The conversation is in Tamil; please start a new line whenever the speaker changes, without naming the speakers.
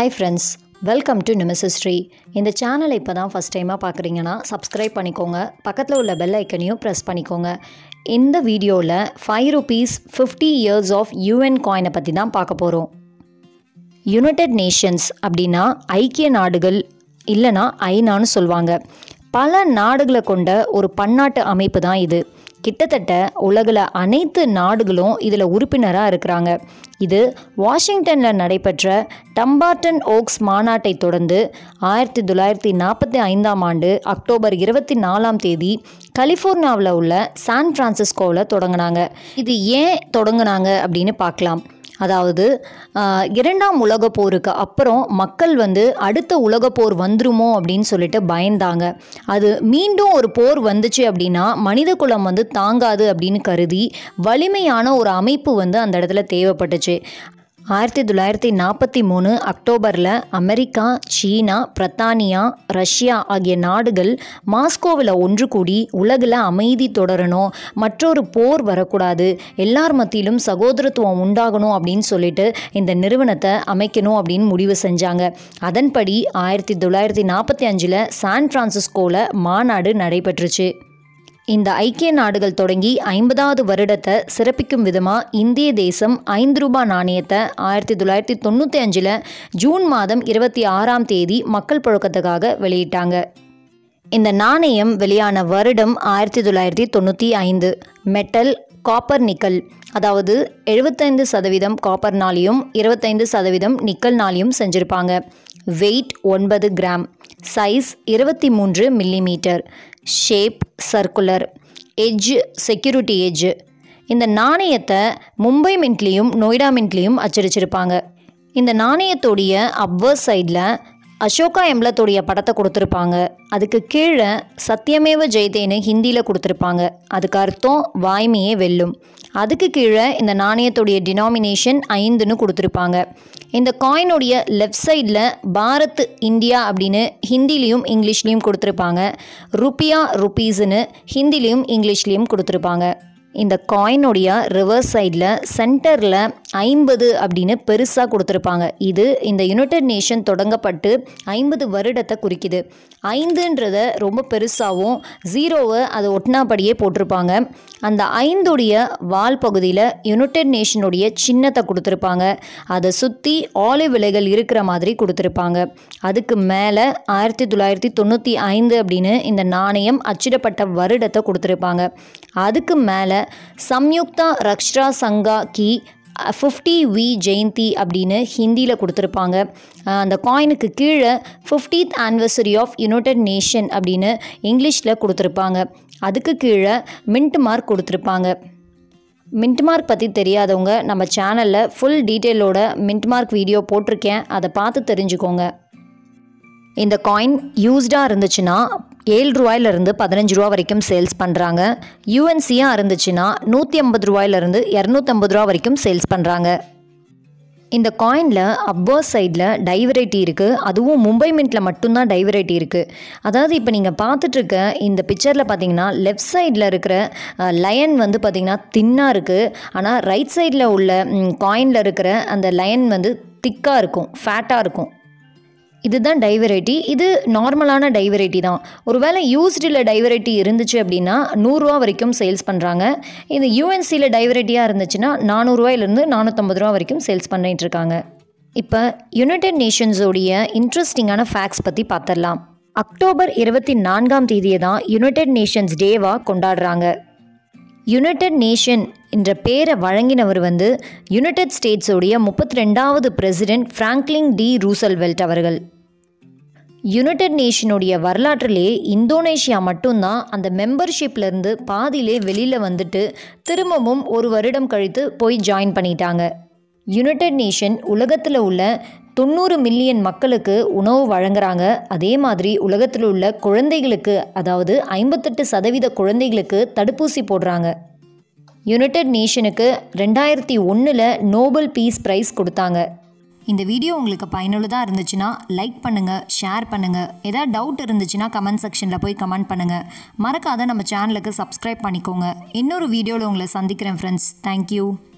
hi friends welcome to Numis history இந்த சேனலை இப்போ தான் ஃபஸ்ட் டைமாக பார்க்குறீங்கன்னா சப்ஸ்கிரைப் பண்ணிக்கோங்க பக்கத்தில் உள்ள பெல் ஐக்கனையும் ப்ரெஸ் பண்ணிக்கோங்க இந்த வீடியோவில் five rupees fifty years of UN காயினை பற்றி தான் பார்க்க போகிறோம் யுனைடெட் நேஷன்ஸ் அப்படின்னா ஐக்கிய நாடுகள் இல்லைனா ஐநான்னு சொல்லுவாங்க பல நாடுகளை கொண்ட ஒரு பன்னாட்டு அமைப்பு தான் இது கிட்டத்தட்ட உலகில் அனைத்து நாடுகளும் இதில் உறுப்பினராக இருக்கிறாங்க இது வாஷிங்டனில் நடைபெற்ற டம்பார்டன் ஓக்ஸ் மாநாட்டை தொடர்ந்து ஆயிரத்தி தொள்ளாயிரத்தி நாற்பத்தி ஐந்தாம் ஆண்டு அக்டோபர் இருபத்தி நாலாம் தேதி கலிஃபோர்னியாவில் உள்ள சான் பிரான்சிஸ்கோவில் தொடங்கினாங்க இது ஏன் தொடங்கினாங்க அப்படின்னு பார்க்கலாம் அதாவது ஆஹ், இரண்டாம் உலகப் போருக்கு அப்புறம் மக்கள் வந்து அடுத்த உலகப் போர் வந்துருமோ அப்படின்னு சொல்லிட்டு பயந்தாங்க அது மீண்டும் ஒரு போர் வந்துச்சு அப்படின்னா மனித குலம் வந்து தாங்காது அப்படின்னு கருதி வலிமையான ஒரு அமைப்பு வந்து அந்த இடத்துல தேவைப்பட்டுச்சு ஆயிரத்தி தொள்ளாயிரத்தி நாற்பத்தி மூணு அக்டோபரில் அமெரிக்கா சீனா பிரித்தானியா ரஷ்யா ஆகிய நாடுகள் மாஸ்கோவில் ஒன்று கூடி உலகில் அமைதி தொடரணும் மற்றொரு போர் வரக்கூடாது எல்லார் மத்தியிலும் சகோதரத்துவம் உண்டாகணும் அப்படின்னு சொல்லிட்டு இந்த நிறுவனத்தை அமைக்கணும் அப்படின்னு முடிவு செஞ்சாங்க அதன்படி ஆயிரத்தி தொள்ளாயிரத்தி நாற்பத்தி அஞ்சில் சான் பிரான்சிஸ்கோவில் மாநாடு நடைபெற்றுச்சு இந்த ஐக்கிய நாடுகள் தொடங்கி ஐம்பதாவது வருடத்தை சிறப்பிக்கும் விதமாக இந்திய தேசம் ஐந்து ரூபாய் நாணயத்தை ஆயிரத்தி தொள்ளாயிரத்தி தொண்ணூற்றி அஞ்சில் ஜூன் மாதம் இருபத்தி ஆறாம் தேதி மக்கள் புழக்கத்துக்காக வெளியிட்டாங்க இந்த நாணயம் வெளியான வருடம் ஆயிரத்தி தொள்ளாயிரத்தி தொண்ணூற்றி ஐந்து மெட்டல் காப்பர் நிக்கல் அதாவது எழுபத்தைந்து சதவீதம் காப்பர்னாலையும் இருபத்தைந்து சதவீதம் நிக்கல்னாலையும் செஞ்சுருப்பாங்க வெயிட் ஒன்பது கிராம் சைஸ் இருபத்தி மூன்று millimetre shape circular edge security edge இந்த நாணயத்தை மும்பை மின்ட்லேயும் நொய்டா மின்ட்லேயும் அச்சடிச்சிருப்பாங்க இந்த நாணயத்தோடைய அப்வர் சைடில் அசோகா எம்லத்தோடைய படத்தை கொடுத்துருப்பாங்க அதுக்கு கீழே சத்தியமேவ ஜெயதேன்னு ஹிந்தியில் கொடுத்துருப்பாங்க அதுக்கு அர்த்தம் வாய்மையே வெல்லும் அதுக்கு கீழே இந்த நாணயத்துடைய டினாமினேஷன் ஐந்துன்னு கொடுத்துருப்பாங்க இந்த காயினுடைய லெஃப்ட் சைடில் பாரத் இந்தியா அப்படின்னு ஹிந்திலையும் இங்கிலீஷ்லேயும் கொடுத்துருப்பாங்க ருப்பியா ருப்பீஸ்னு ஹிந்திலையும் இங்கிலீஷ்லேயும் கொடுத்துருப்பாங்க இந்த காயினுடைய ரிவர்ஸ் சைடில் சென்டரில் ஐம்பது அப்படின்னு பெருசாக கொடுத்துருப்பாங்க இது இந்த யுனைடெட் நேஷன் தொடங்கப்பட்டு ஐம்பது வருடத்தை குறிக்குது ஐந்துன்றத ரொம்ப பெருசாகவும் ஜீரோவை அது ஒட்டினாப்படியே போட்டிருப்பாங்க அந்த ஐந்துடைய வால் பகுதியில் யுனைடெட் நேஷனுடைய சின்னத்தை கொடுத்துருப்பாங்க அதை சுற்றி ஆலிவ் விலைகள் இருக்கிற மாதிரி கொடுத்துருப்பாங்க அதுக்கு மேலே ஆயிரத்தி தொள்ளாயிரத்தி தொண்ணூற்றி ஐந்து அப்படின்னு இந்த நாணயம் அச்சிடப்பட்ட வருடத்தை கொடுத்துருப்பாங்க அதுக்கு மேலே சம்யுக்தா ரக்ஷ்ரா சங்கா கி ஃபிஃப்டி வி ஜெயந்தி அப்படின்னு ஹிந்தியில் கொடுத்துருப்பாங்க அஹ் அந்த காயினுக்கு கீழே fiftieth anniversary of United Nation அப்படின்னு இங்கிலீஷில் கொடுத்துருப்பாங்க அதுக்கு கீழே மின்ட் மார்க் கொடுத்துருப்பாங்க மின்ட் மார்க் பற்றி தெரியாதவங்க நம்ம சேனலில் ஃபுல் டீட்டெயிலோட மின்ட் மார்க் வீடியோ போட்டிருக்கேன் அதை பார்த்து தெரிஞ்சுக்கோங்க இந்த காயின் யூஸ்டாக இருந்துச்சுன்னா ஏழு ரூபாயிலிருந்து பதினஞ்சு ரூபா வரைக்கும் சேல்ஸ் பண்ணுறாங்க யூஎன்சியாக இருந்துச்சுன்னா நூற்றி ஐம்பது ரூபாயிலிருந்து இரநூத்தம்பது ரூபா வரைக்கும் சேல்ஸ் பண்ணுறாங்க இந்த காயினில் அப்பர் சைடில் டைவரைட்டி இருக்குது அதுவும் மும்பை மின்ட்டில் மட்டும்தான் டைவரைட்டி இருக்குது அதாவது இப்போ நீங்கள் பார்த்துட்ருக்க இந்த பிக்சரில் பார்த்தீங்கன்னா லெஃப்ட் சைடில் இருக்கிற லயன் வந்து பார்த்திங்கன்னா தின்னாக இருக்குது ஆனால் ரைட் சைடில் உள்ள காயினில் இருக்கிற அந்த லயன் வந்து திக்காக இருக்கும் ஃபேட்டாக இருக்கும் இதுதான் டைவரைட்டி இது நார்மலான டைவரைட்டி தான் ஒருவேளை யூஸ்டில் டைவரைட்டி இருந்துச்சு அப்படின்னா நூறுரூவா வரைக்கும் சேல்ஸ் பண்ணுறாங்க இது யூஎன்சியில் டைவரைட்டியாக இருந்துச்சுன்னா நானூறுரூவாயிலேருந்து நானூற்றம்பது ரூபா வரைக்கும் சேல்ஸ் பண்ணிட்டு இருக்காங்க இப்போ யுனைடெட் நேஷன்ஸோடைய இன்ட்ரெஸ்டிங்கான ஃபேக்ட்ஸ் பற்றி பார்த்துடலாம் அக்டோபர் இருபத்தி நான்காம் தேதியை தான் யுனைடெட் நேஷன்ஸ் டேவாக கொண்டாடுறாங்க யுனைடெட் நேஷன் என்ற பேரை வழங்கினவர் வந்து யுனைடெட் ஸ்டேட்ஸோடைய முப்பத்தி ரெண்டாவது பிரசிடென்ட் ஃப்ராங்க்லின் டி ரூசல்வெல்ட் அவர்கள் யுனைடெட் நேஷனுடைய வரலாற்றிலே இந்தோனேஷியா மட்டும்தான் அந்த மெம்பர்ஷிப்லேருந்து பாதியிலே வெளியில் வந்துட்டு திரும்பவும் ஒரு வருடம் கழித்து போய் ஜாயின் பண்ணிட்டாங்க யுனைடெட் நேஷன் உலகத்தில் உள்ள தொண்ணூறு மில்லியன் மக்களுக்கு உணவு வழங்குறாங்க அதே மாதிரி உலகத்தில் உள்ள குழந்தைகளுக்கு அதாவது ஐம்பத்தெட்டு சதவீத குழந்தைகளுக்கு தடுப்பூசி போடுறாங்க யுனைடெட் நேஷனுக்கு ரெண்டாயிரத்தி ஒன்றில் நோபல் பீஸ் ப்ரைஸ் கொடுத்தாங்க இந்த வீடியோ உங்களுக்கு பயனுள்ளதாக இருந்துச்சுன்னா லைக் பண்ணுங்கள் ஷேர் பண்ணுங்கள் ஏதாவது டவுட் இருந்துச்சுன்னா கமெண்ட் செக்ஷனில் போய் கமெண்ட் பண்ணுங்கள் மறக்காத நம்ம சேனலுக்கு சப்ஸ்கிரைப் பண்ணிக்கோங்க இன்னொரு வீடியோவில் உங்களை சந்திக்கிறேன் ஃப்ரெண்ட்ஸ் தேங்க்யூ